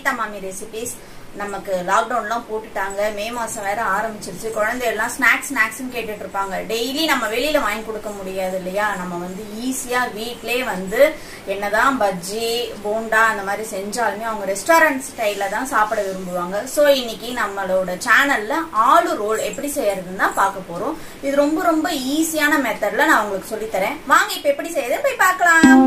கீதா மாமி ரெசிபிஸ் நமக்கு லாக்டவுன்லாம் போட்டுட்டாங்க மே மாசம் வேற ஆரம்பிச்சிருச்சு குழந்தையெல்லாம் ஸ்நாக்ஸ் ஸ்நாக்ஸ்னு கேட்டுட்டு இருப்பாங்க டெய்லி நம்ம வெளியில வாங்கி கொடுக்க முடியாது இல்லையா நம்ம வந்து ஈஸியா வீட்லயே வந்து என்னதான் பஜ்ஜி போண்டா அந்த மாதிரி செஞ்சாலுமே அவங்க ரெஸ்டாரண்ட் ஸ்டைல்ல தான் சாப்பிட விரும்புவாங்க ஸோ இன்னைக்கு நம்மளோட சேனல்ல ஆலு ரோல் எப்படி செய்யறதுன்னு தான் பார்க்க போறோம் இது ரொம்ப ரொம்ப ஈஸியான மெத்தட்ல நான் உங்களுக்கு சொல்லித் தரேன் வாங்க இப்ப எப்படி செய்யறது போய் பார்க்கலாம்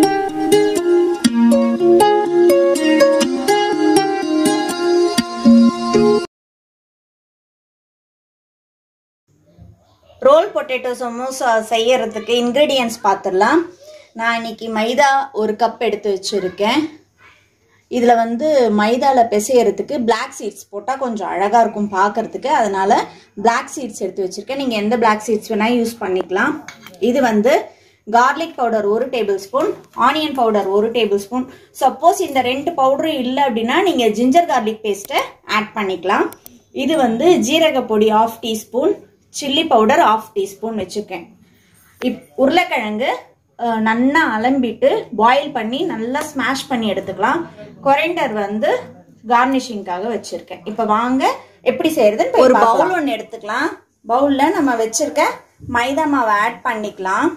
ரோல் பொட்டேட்டோ சமோசா செய்யறதுக்கு இன்க்ரீடியன்ஸ் பார்த்துடலாம் நான் இன்னைக்கு மைதா ஒரு கப் எடுத்து வச்சுருக்கேன் இதில் வந்து மைதாவில் பிசையறதுக்கு பிளாக் சீட்ஸ் போட்டால் கொஞ்சம் அழகாக இருக்கும் பார்க்கறதுக்கு அதனால் பிளாக் சீட்ஸ் எடுத்து வச்சுருக்கேன் நீங்கள் எந்த பிளாக் சீட்ஸ் வேணால் யூஸ் பண்ணிக்கலாம் இது வந்து கார்லிக் பவுடர் ஒரு டேபிள் ஸ்பூன் ஆனியன் பவுடர் ஒரு டேபிள் ஸ்பூன் சப்போஸ் இந்த ரெண்டு பவுடரும் இல்லை அப்படின்னா நீங்கள் ஜிஞ்சர் கார்லிக் பேஸ்ட்டை ஆட் பண்ணிக்கலாம் இது வந்து ஜீரக பொடி half teaspoon chilli powder half teaspoon வச்சுருக்கேன் இப் உருளைக்கிழங்கு அஹ், நல்லா அலம்பிட்டு பாயில் பண்ணி நல்லா ஸ்மாஷ் பண்ணி எடுத்துக்கலாம் கொரெண்டர் வந்து கார்னிஷிங்காக வச்சிருக்கேன் இப்போ வாங்க எப்படி செய்யறதுன்னு ஒரு பவுல் ஒன்று எடுத்துக்கலாம் பவுலில் நம்ம வச்சிருக்க மைதா மாவை ஆட் பண்ணிக்கலாம்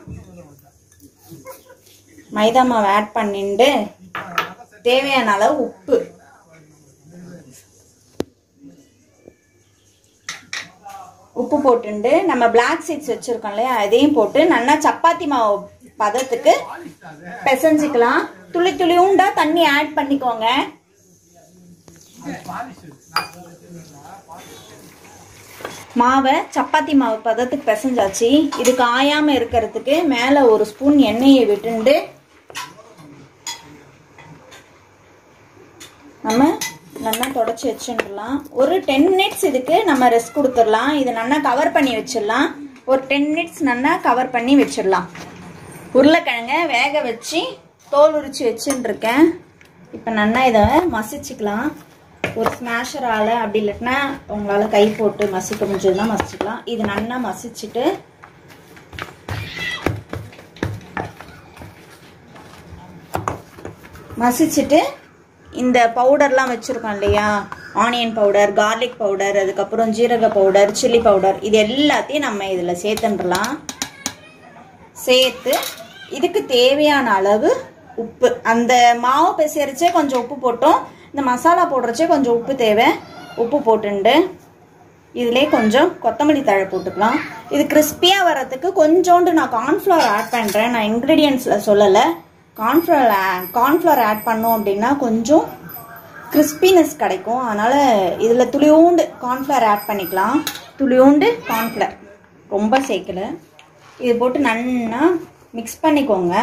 மைதா மாவை ஆட் பண்ணிட்டு தேவையான அளவு உப்பு உப்பு போட்டுண்டு நம்ம பிளாக் சீட்ஸ் வச்சிருக்கோம் இல்லையா அதையும் போட்டு நல்லா சப்பாத்தி மாவு பதத்துக்கு பிசைஞ்சிக்கலாம் துளி துளி உண்டா தண்ணி ஆட் பண்ணிக்கோங்க மாவை சப்பாத்தி மாவு பதத்துக்கு பிசைஞ்சாச்சு இது காயாம இருக்கிறதுக்கு மேல ஒரு ஸ்பூன் எண்ணெயை விட்டுண்டு நம்ம நல்லா தொடச்சி வச்சுடலாம் ஒரு டென் மினிட்ஸ் இதுக்கு நம்ம ரெஸ்ட் கொடுத்துடலாம் இதை நல்லா கவர் பண்ணி வச்சிடலாம் ஒரு டென் மினிட்ஸ் நல்லா கவர் பண்ணி வச்சிடலாம் உருளைக்கிழங்க வேக வச்சு தோல் உரிச்சு வச்சுன்னு இருக்கேன் இப்போ நல்லா இதை மசிச்சுக்கலாம் ஒரு ஸ்மாஷரால் அப்படி இல்லைன்னா உங்களால் கை போட்டு மசிக்க முடிஞ்சதுன்னா மசிச்சுக்கலாம் இது நல்லா மசிச்சுட்டு மசிச்சுட்டு இந்த பவுடர்லாம் வச்சுருக்கோம் இல்லையா ஆனியன் பவுடர் கார்லிக் பவுடர் அதுக்கப்புறம் ஜீரக பவுடர் சில்லி பவுடர் இது எல்லாத்தையும் நம்ம இதில் சேர்த்துன்றலாம் சேர்த்து இதுக்கு தேவையான அளவு உப்பு அந்த மாவு பிசைறச்சே கொஞ்சம் உப்பு போட்டோம் இந்த மசாலா போடுறச்சே கொஞ்சம் உப்பு தேவை உப்பு போட்டுண்டு இதிலே கொஞ்சம் கொத்தமல்லி தழை போட்டுக்கலாம் இது கிறிஸ்பியாக வர்றதுக்கு கொஞ்சோண்டு நான் கார்ன்ஃப்ளவர் ஆட் பண்ணுறேன் நான் இன்க்ரீடியன்ஸில் சொல்லலை கார்ன்ஃப்ளவர் கார்ன்ஃப்ளவர் ஆட் பண்ணோம் அப்படின்னா கொஞ்சம் கிறிஸ்பினஸ் கிடைக்கும் அதனால் இதில் துளியோண்டு கார்ன்ஃப்ளவர் ஆட் பண்ணிக்கலாம் துளியோண்டு கார்ன்ஃப்ளவர் ரொம்ப சேர்க்கல இது போட்டு நல்லா மிக்ஸ் பண்ணிக்கோங்க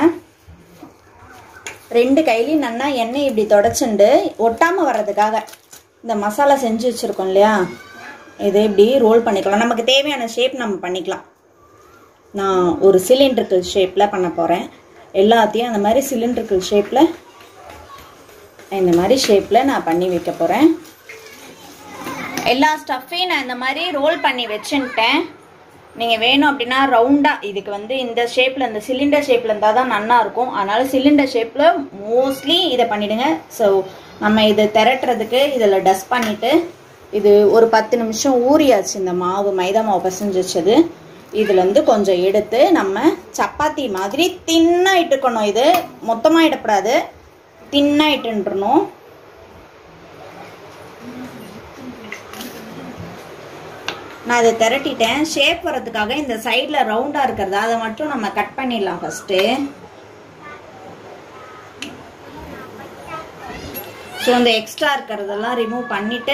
ரெண்டு கையிலையும் நல்லா எண்ணெய் இப்படி தொடச்சுண்டு ஒட்டாமல் வர்றதுக்காக இந்த மசாலா செஞ்சு வச்சுருக்கோம் இல்லையா இதை இப்படி ரோல் பண்ணிக்கலாம் நமக்கு தேவையான ஷேப் நம்ம பண்ணிக்கலாம் நான் ஒரு சிலிண்ட்ரிக்கல் ஷேப்பில் பண்ண போகிறேன் எல்லாத்தையும் அந்த மாதிரி சிலிண்ட்ரிக்கல் ஷேப்பில் இந்த மாதிரி ஷேப்பில் நான் பண்ணி வைக்க போகிறேன் எல்லா ஸ்டஃப்பையும் நான் இந்த மாதிரி ரோல் பண்ணி வச்சுன்ட்டேன் நீங்கள் வேணும் அப்படின்னா ரவுண்டாக இதுக்கு வந்து இந்த ஷேப்பில் இந்த சிலிண்டர் ஷேப்பில் இருந்தால் தான் நல்லா இருக்கும் அதனால் சிலிண்டர் ஷேப்பில் மோஸ்ட்லி இதை பண்ணிவிடுங்க ஸோ நம்ம இதை திரட்டுறதுக்கு இதில் டஸ்ட் பண்ணிவிட்டு இது ஒரு பத்து நிமிஷம் ஊறியாச்சு இந்த மாவு மைதா மாவு பசஞ்சு வச்சது இதுலேருந்து கொஞ்சம் எடுத்து நம்ம சப்பாத்தி மாதிரி தின்னாக இட்டுக்கணும் இது மொத்தமாக இடப்படாது தின்னாக இட்டுன்றணும் நான் இதை திரட்டிட்டேன் ஷேப் வரதுக்காக இந்த சைடில் ரவுண்டாக இருக்கிறதா அதை மட்டும் நம்ம கட் பண்ணிடலாம் ஃபஸ்ட்டு ஸோ இந்த எக்ஸ்ட்ரா இருக்கிறதெல்லாம் ரிமூவ் பண்ணிட்டு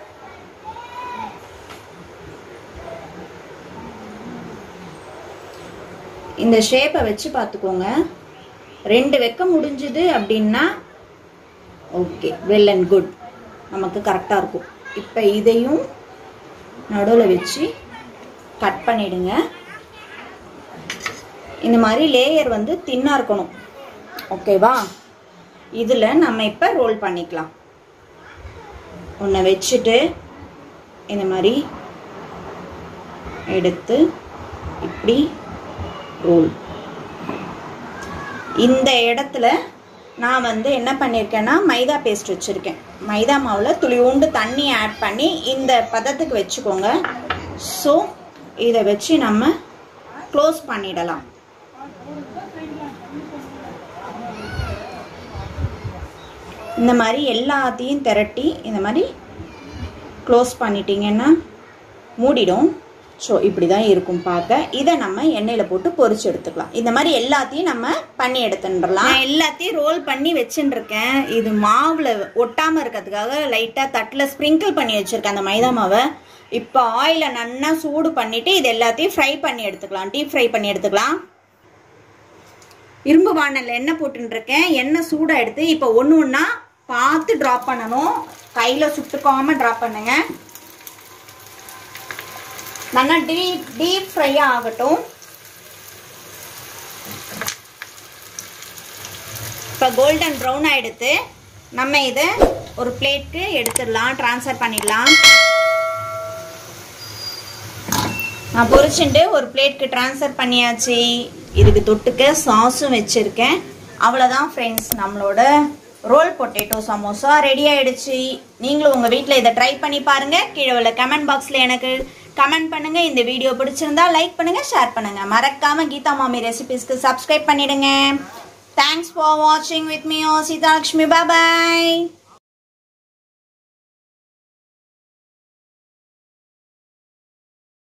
இந்த ஷேப்பை வச்சு பார்த்துக்கோங்க ரெண்டு வைக்க முடிஞ்சுது அப்படின்னா ஓகே வெல் அண்ட் குட் நமக்கு கரெக்டாக இருக்கும் இப்போ இதையும் நடுவில் வச்சு கட் பண்ணிடுங்க இந்த மாதிரி லேயர் வந்து தின்னாக இருக்கணும் ஓகேவா இதில் நம்ம இப்போ ரோல் பண்ணிக்கலாம் ஒன்றை வச்சுட்டு இந்த மாதிரி எடுத்து இப்படி ரோல் இந்த இடத்துல நான் வந்து என்ன பண்ணியிருக்கேன்னா மைதா பேஸ்ட் வச்சுருக்கேன் மைதா மாவில் துளியூண்டு தண்ணி ஆட் பண்ணி இந்த பதத்துக்கு வச்சுக்கோங்க ஸோ இதை வச்சு நம்ம க்ளோஸ் பண்ணிடலாம் இந்த மாதிரி எல்லாத்தையும் திரட்டி இந்த மாதிரி க்ளோஸ் பண்ணிட்டீங்கன்னா மூடிடும் ஸோ இப்படி தான் இருக்கும் பார்க்க இதை நம்ம எண்ணெயில் போட்டு பொரிச்சு எடுத்துக்கலாம் இந்த மாதிரி எல்லாத்தையும் நம்ம பண்ணி எடுத்துட்டுலாம் நான் எல்லாத்தையும் ரோல் பண்ணி வச்சுட்டுருக்கேன் இது மாவில் ஒட்டாமல் இருக்கிறதுக்காக லைட்டாக தட்டில் ஸ்ப்ரிங்கிள் பண்ணி வச்சுருக்கேன் அந்த மைதா மாவை இப்போ ஆயிலை நல்லா சூடு பண்ணிவிட்டு இது எல்லாத்தையும் ஃப்ரை பண்ணி எடுத்துக்கலாம் டீப் ஃப்ரை பண்ணி எடுத்துக்கலாம் இரும்பு வானலில் எண்ணெய் போட்டுருக்கேன் எண்ணெய் சூடாக எடுத்து இப்போ ஒன்று ஒன்றா பார்த்து ட்ராப் பண்ணணும் கையில் சுட்டுக்காமல் ட்ராப் பண்ணுங்க நல்லா டீப் டீப் ஃப்ரை ஆகட்டும் இப்போ கோல்டன் ப்ரௌன் ஆகிடுத்து நம்ம இதை ஒரு பிளேட்க்கு எடுத்துடலாம் ட்ரான்ஸ்ஃபர் பண்ணிடலாம் நான் பொரிச்சுட்டு ஒரு பிளேட்க்கு ட்ரான்ஸ்ஃபர் பண்ணியாச்சு இதுக்கு தொட்டுக்க சாஸும் வச்சுருக்கேன் அவ்வளோதான் ஃப்ரெண்ட்ஸ் நம்மளோட ரோல் பொட்டேட்டோ சமோசா ரெடி ஆயிடுச்சு நீங்களும் உங்கள் வீட்டில் இதை ட்ரை பண்ணி பாருங்கள் கீழே உள்ள கமெண்ட் பாக்ஸில் எனக்கு கமெண்ட் பண்ணுங்கள் இந்த வீடியோ பிடிச்சிருந்தா லைக் பண்ணுங்கள் ஷேர் பண்ணுங்கள் மறக்காமல் கீதா மாமி ரெசிபிஸ்க்கு சப்ஸ்கிரைப் பண்ணிடுங்க தேங்க்ஸ் ஃபார் வாட்சிங் வித் மீ ஓ சீதாலக்ஷ்மி பாய்